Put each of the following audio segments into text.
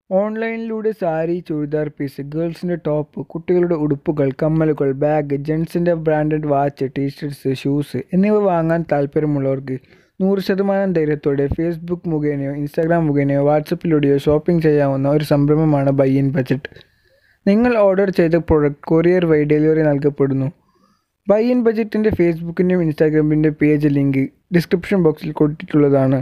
ഓൺലൈനിലൂടെ സാരി, ചുരിദാർ പീസ്, ഗേൾസിന്റെ ടോപ്പ്, കുട്ടികളുടെ ഉടുപ്പുകൾ, കമ്മലുകൾ, ബാഗ്, ജെന്റ്സിന്റെ ബ്രാൻഡഡ് വാച്ച്, ടീഷർട്ട്സ്, ഷൂസ് എന്നിവ വാങ്ങാൻ താൽപ്പര്യമുള്ളവർക്ക് നൂറ് ശതമാനം ധൈര്യത്തോടെ ഫേസ്ബുക്ക് മുഖേനയോ ഇൻസ്റ്റാഗ്രാം മുഖേനയോ വാട്ട്സ്ആപ്പിലൂടെയോ ഷോപ്പിംഗ് ചെയ്യാവുന്ന ഒരു സംരംഭമാണ് ബൈ ഇൻ ബജറ്റ്. നിങ്ങൾ ഓർഡർ ചെയ്ത പ്രൊഡക്റ്റ് കൊറിയർ വഴി ഡെലിവറി നൽകപ്പെടുന്നു. ബൈ ഇൻ ബജറ്റിന്റെ ഫേസ്ബുക്കിന്റെയും ഇൻസ്റ്റാഗ്രാമിന്റെയും പേജ് ലിങ്ക് ഡിസ്ക്രിപ്ഷൻ ബോക്സിൽ കൊടുത്തിട്ടുള്ളതാണ്.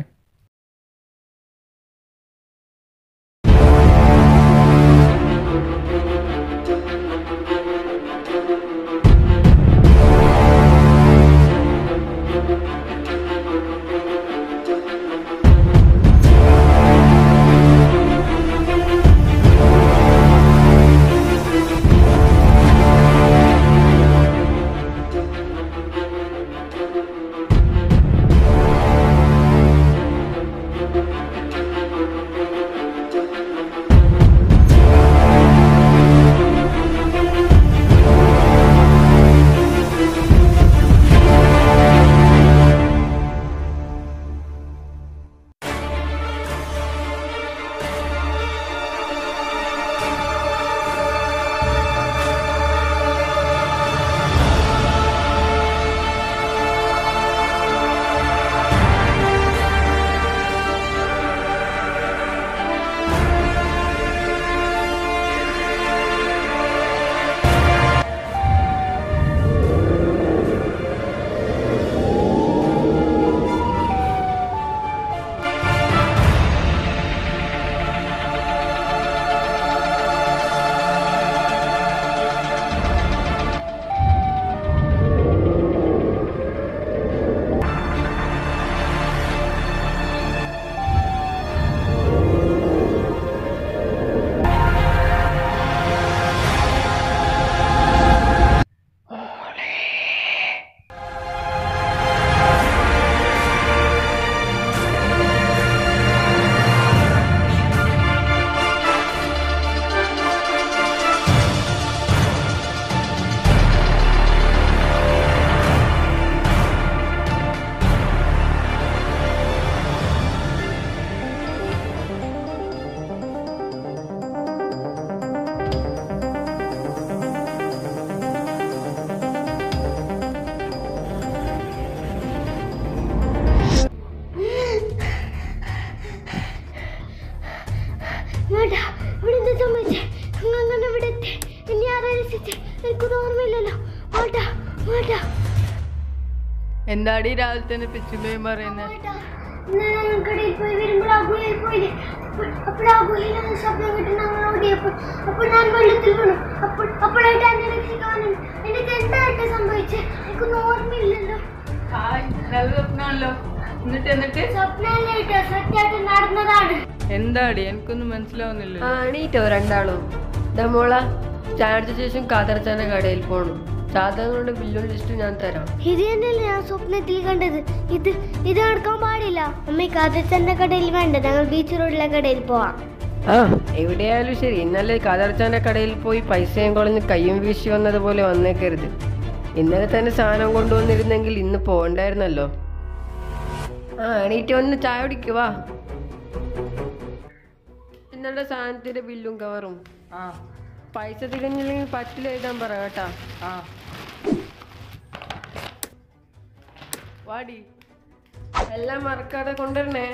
വേണ്ട ഇവിടെ എന്താ സംഭവിച്ചേ അങ്ങനെ ഇവിടെ എത്തി എന്നെ ആരാ രക്ഷിച്ചേ എനിക്കൊന്നും ഓർമ്മയില്ലല്ലോ വേണ്ട വേണ്ട എന്താടി രാവിലെ തന്നെ പിച്ചുമ്പയും പറയുന്നത് വേണ്ട ഇന്നലെ ഞങ്ങൾ കടയിൽ പോയി വരുമ്പോൾ ആ ഗുഹയിൽ പോയില്ലേ അപ്പോൾ അപ്പോൾ ആ ഗുഹയിൽ നിന്ന് ശബ്ദം കേട്ട് ഞങ്ങൾ ഓടിയപ്പോൾ അപ്പോൾ ഞാൻ വെള്ളത്തിൽ വീണു അപ്പോൾ അപ്പോഴായിട്ട് എന്നെ രക്ഷിക്കാനും എനിക്ക് എന്തായിട്ട് സംഭവിച്ചേ എനിക്കൊന്നും ഓർമ്മയില്ലല്ലോ ഹായ് നല്ല സ്വപ്നമാണല്ലോ എന്നിട്ട് എന്നിട്ട് സ്വപ്നമായിട്ട് സത്യമായിട്ട് നടന്നതാണ് എന്താടി എനിക്കൊന്നും മനസ്സിലാവുന്നില്ല ആ എണീറ്റോ രണ്ടാളും ഇതാ മോള ചാടിച്ച ശേഷം കാതർച്ചാന്റെ കടയിൽ പോകണം സാധാരണ ബില്ലും ലിസ്റ്റ് ഞാൻ തരാം ഇത് തന്നെയല്ലേ ഞാൻ സ്വപ്നത്തിൽ കണ്ടത് ഇത് ഇത് നടക്കാൻ പാടില്ല അമ്മ കാതച്ചന്റെ കടയിൽ വേണ്ട ഞങ്ങൾ ബീച്ച് റോഡിലെ കടയിൽ പോവാം ആ എവിടെയായാലും ശരി ഇന്നലെ കാതർച്ചാന്റെ കടയിൽ പോയി പൈസയും കളഞ്ഞ് കയ്യും വീശി വന്നതുപോലെ വന്നേക്കരുത് ഇന്നലെ തന്നെ സാധനം കൊണ്ടുവന്നിരുന്നെങ്കിൽ ഇന്ന് പോകണ്ടായിരുന്നല്ലോ ആ എണീറ്റ് വന്ന് ചായ കുടിക്കുവാ ഇന്നലെ സാധനത്തിന്റെ ബില്ലും കവറും ആ പൈസ തികഞ്ഞില്ലെങ്കിൽ പറ്റില്ല എഴുതാൻ പറ കേട്ടാ ആ വാടി എല്ലാം മറക്കാതെ കൊണ്ടുവരണേ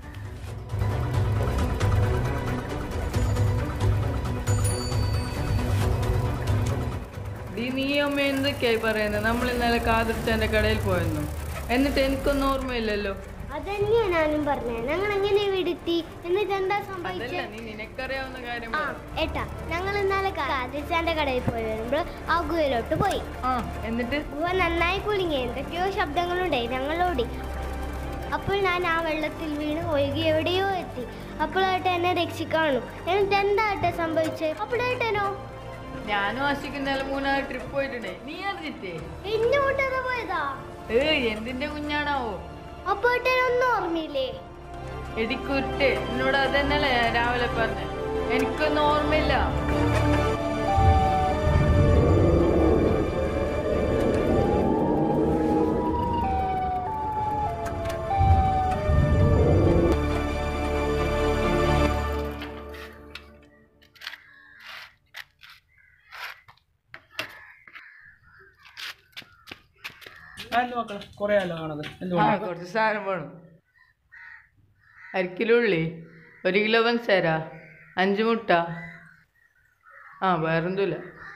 ഡി നീ അമ്മ എന്തൊക്കെയായി പറയുന്നത് നമ്മൾ ഇന്നലെ കാതിർച്ചന്റെ കടയിൽ പോയെന്നു എന്നിട്ട് എനിക്കൊന്നും ഓർമ്മയില്ലല്ലോ അതന്നെയാ ഞാനും പറഞ്ഞത് ഞങ്ങൾ എങ്ങനെ വിടുത്തി എന്നിട്ട് എന്താ സംഭവിച്ചത് അതല്ല നീ നിനക്കറിയാവുന്ന കാര്യം ആ പറ. ഏട്ടാ ഞങ്ങൾ ഇന്നലെ കാതച്ചാന്റെ കടയിൽ പോയി വരുമ്പോൾ ആ ഗുഹയിലോട്ട് പോയി ആ എന്നിട്ട് ഗുഹ നന്നായി കുലുങ്ങി എന്തൊക്കെയോ ശബ്ദങ്ങളുണ്ടായി ഞങ്ങൾ ഓടി അപ്പോൾ ഞാൻ ആ വെള്ളത്തിൽ വീണ് ഒഴുകി എവിടെയോ എത്തി അപ്പോഴായിട്ട് എന്നെ രക്ഷിക്കാണു എന്നിട്ട് എന്തായിട്ട് സംഭവിച്ചത് അപ്പോഴായിട്ടനോ ഞാനും ആശിക്ക് ഇന്നലെ മൂന്നാല് ട്രിപ്പ് പോയിട്ടുണ്ടേ നീ അറിഞ്ഞിട്ടേ എന്നെ കൂട്ടാതെ പോയതാ ഏ എന്തിന്റെ കുഞ്ഞാണാവോ അപ്പൊ ഏട്ടനൊന്നും ഓർമ്മയില്ലേ എടിക്കുരുട്ട് എന്നോട് അതന്നെയല്ലേ ഞാൻ രാവിലെ പറഞ്ഞത് എനിക്കൊന്നും ഓർമ്മയില്ല എന്ത് മക്കളെ കുറേ അല്ലോ കാണത് എന്ത് ആ കുറച്ച് സാധനം വേണം അര കിലോ ഉള്ളി ഒരു കിലോ പഞ്ചസാര അഞ്ച് മുട്ട ആ വേറൊന്നുമില്ല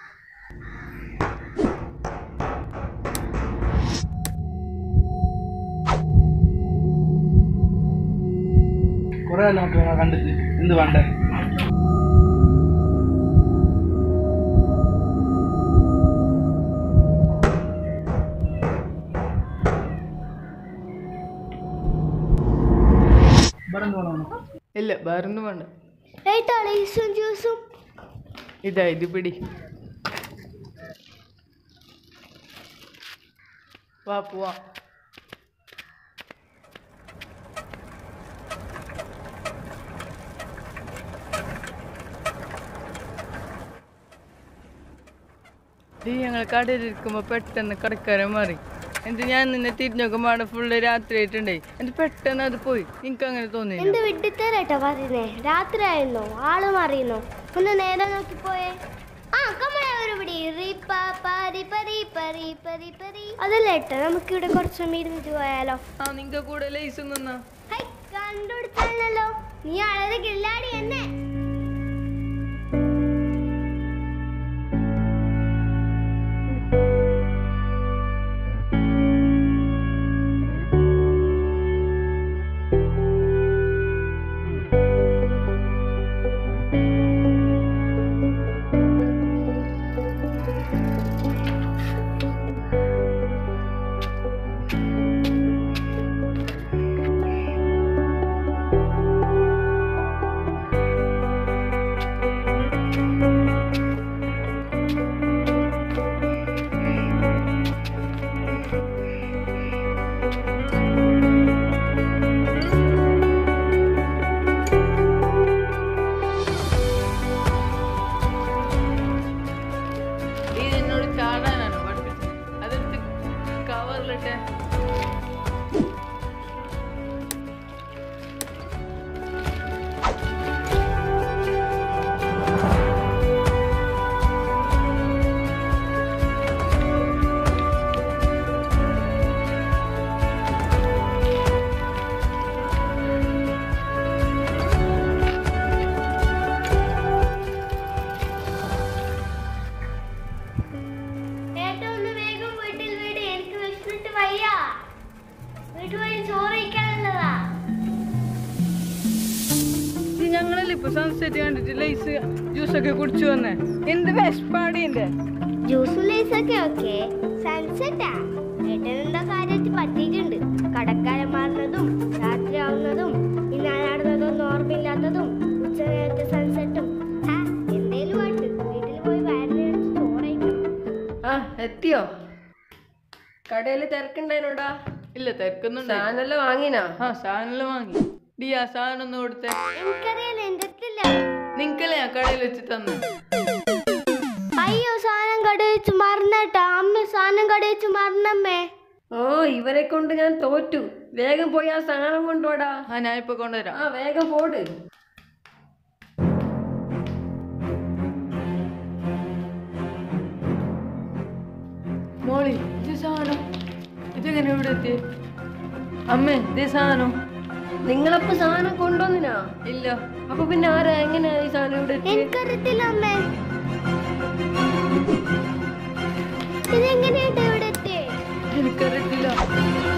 കുറേ അല്ലോ മക്കളെ കണ്ടിട്ട് എന്ത് വേണ്ടേ ഇവിടെ എന്ത് വേണം ഇല്ല വേറൊന്നും വേണ്ട ഏട്ടാ ലൈസും ജ്യൂസും ഇതാ ഇത് പിടി വാ പോവാ ഈ ഞങ്ങൾ കടയിലിരിക്കുമ്പോൾ പെട്ടെന്ന് കടക്കാരൻ മാറി എന്ത് ഞാൻ നിന്നെ തിരിഞ്ഞൊക്കെ അവിടെ ഫുള്ള് രാത്രി ആയിട്ടുണ്ടായി എന്ത് പെട്ടെന്ന് അത് പോയി നിനക്ക് അങ്ങനെ തോന്നിയില്ല എന്ത് വിട്ടിത്തരട്ടോ പറയുന്നേ രാത്രി ആയിരുന്നോ ആള് മാറിയുന്നോ ഒന്ന് നേരെ നോക്കി പോയേ ആ കമ്മള ഒരുപടി അതല്ല ഏട്ടാ നമുക്കിവിടെ കുറച്ചും ഇരുന്നിട്ട് പോയാലോ ആ നിങ്ങക്ക് കൂടെ ലൈസ് നിന്നാ ഹൈ കണ്ടുപിടിച്ചാണല്ലോ നീ വളരെ കില്ലാടി എന്നെ ഈ എന്നോട് ചാടാനാണ് പഠിപ്പിച്ചത് അതെടുത്ത് കവറിലിട്ടെ ഏട്ടാ ഒന്ന് വേഗം വീട്ടിൽ വീട് എനിക്ക് വിശന്നിട്ട് വയ്യ വീട്ടിൽ പോയി ചോറ് കഴിക്കാനുള്ളതാ ഇത് ഞങ്ങളല്ലേ ഇപ്പൊ സൺസെറ്റ് കണ്ടിട്ട് ലൈസ് ജ്യൂസൊക്കെ കുടിച്ചു വന്നേ എന്ത് വിശപ്പാടിന്റെ ജ്യൂസും ലേസൊക്കെ ഓക്കെ സൺസെറ്റാ ഏട്ടനെന്താ കാര്യത്തിൽ പറ്റിയിട്ടുണ്ട് കടക്കാരൻ മാറുന്നതും രാത്രി ആവുന്നതും ഇന്നലെ നടന്നതൊന്നും ഓർമ്മയില്ലാത്തതും ഉച്ച നേരത്തെ സൺസെറ്റും ഹാ, എന്തേലും ആയിട്ട് വീട്ടിൽ പോയി വയറിനടുത്ത് ചോറ് കഴിക്കണം ആ എത്തിയോ കടയിൽ തിരക്കുണ്ടായിനോടാ ഇല്ല തിരക്കുന്നുണ്ട് സാധനമെല്ലാം വാങ്ങിനാ ആ സാധനം വാങ്ങി ഡി ആ സാധനം ഒന്ന് കൊടുത്തേ എനിക്കറിയാലോ എൻ്റെ അടുത്തില്ല നിങ്ങക്കല്ലേ ഞാൻ കടയിൽ വെച്ച് തന്നു അയ്യോ സാധനം കടയിച്ച് മറന്നേട്ടാ അമ്മ സാധനം കടയിച്ച് മറന്നമ്മേ ഓ ഇവരെ കൊണ്ട് ഞാൻ തോറ്റു വേഗം പോയി ആ സാധനം കൊണ്ടുപോടാ ആ ഞാൻ ഇപ്പൊ കൊണ്ടുവരാം ആ വേഗം പോട് മോളി ഇത് സാധനം ഇതെങ്ങനെ ഇവിടെ എത്തി അമ്മേ ഇത് സാധനം നിങ്ങളപ്പോ സാധനം കൊണ്ടുവന്നിനാ ഇല്ല അപ്പൊ പിന്നെ ആരാ എങ്ങനെയാ ഈ സാധനം ഇവിടെ എത്തിയത്? എനിക്കറിയത്തില്ല അമ്മേ ഇതെങ്ങനെയായിട്ട് ഇവിടെ എത്തിയേ എനിക്കറിയത്തില്ല